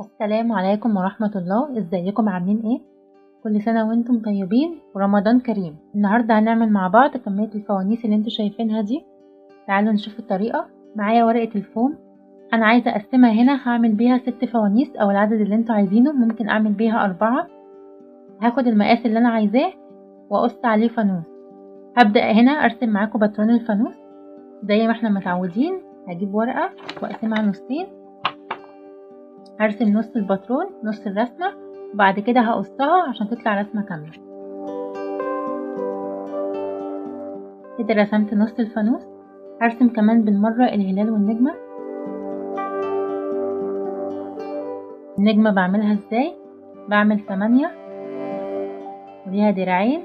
السلام عليكم ورحمة الله ازيكم عاملين ايه كل سنة وانتم طيبين ورمضان كريم النهاردة هنعمل مع بعض كمية الفوانيس اللي انتوا شايفينها دي تعالوا نشوف الطريقة معايا ورقة الفوم انا عايزة اقسمها هنا هعمل بيها ست فوانيس او العدد اللي انتوا عايزينه ممكن اعمل بيها اربعة هاخد المقاس اللي انا عايزاه واقص عليه فانوس هبدأ هنا ارسم معاكم باترون الفانوس زي ما احنا متعودين هجيب ورقة واقسمها نصين هرسم نص الباترون نص الرسمة وبعد كده هقصها عشان تطلع رسمة كاملة كده رسمت نص الفانوس هرسم كمان بالمرة الهلال والنجمة النجمة بعملها ازاي بعمل تمانية وليها دراعين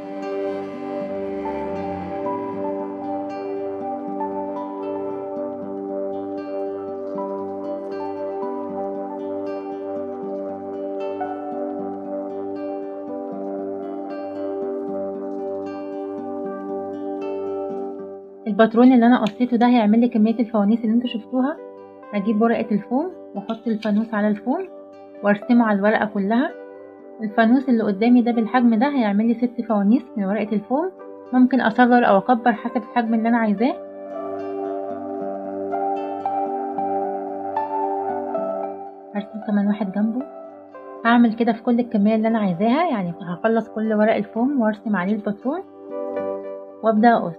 الباترون اللي انا قصيته ده هيعمل لي كميه الفوانيس اللي انتوا شفتوها هجيب ورقه الفوم واحط الفانوس على الفوم وارسمه على الورقه كلها الفانوس اللي قدامي ده بالحجم ده هيعمل لي ست فوانيس من ورقه الفوم ممكن اصغر او اكبر حسب الحجم اللي انا عايزاه هرسم كمان واحد جنبه هعمل كده في كل الكميه اللي انا عايزاها يعني هخلص كل ورق الفوم وارسم عليه الباترون وابدا اقص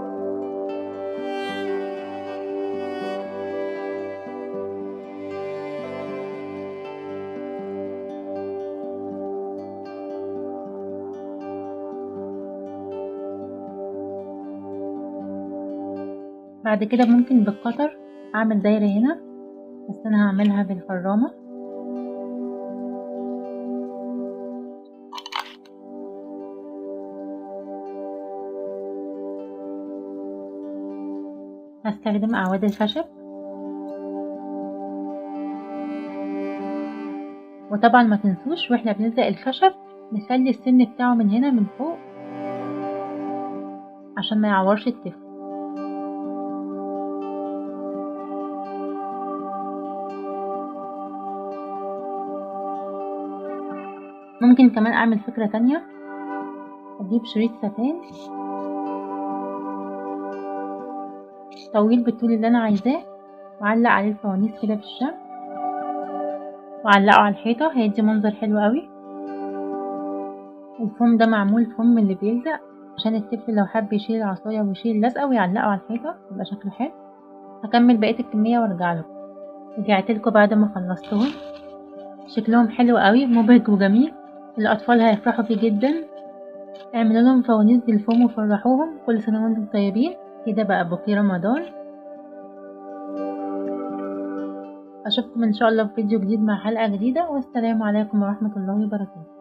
بعد كده ممكن بالقطر اعمل دايرة هنا بس انا هعملها بالفرامة هستخدم اعواد الخشب وطبعا ما تنسوش واحنا بنلزق الخشب نخلي السن بتاعه من هنا من فوق عشان ما يعورش الطفل ممكن كمان اعمل فكرة تانية اجيب شريط ستان طويل بالطول اللي انا عايزاه واعلق عليه الفوانيس كده بالشمع واعلقه على الحيطة هيدي منظر حلو قوي الفوم ده معمول فوم اللي بيلزق عشان الطفل لو حب يشيل العصاية ويشيل اللزقة ويعلقه على الحيطة يبقى شكله حلو هكمل بقية الكمية وارجع لكم رجعت لكم بعد ما خلصتهم شكلهم حلو قوي مبهج وجميل الأطفال هيفرحوا فيه جدا اعملوا لهم فوانيس بالفوم وفرحوهم كل سنة وانتم طيبين كده بقى بوكيه رمضان أشوفكم إن شاء الله في فيديو جديد مع حلقة جديدة والسلام عليكم ورحمة الله وبركاته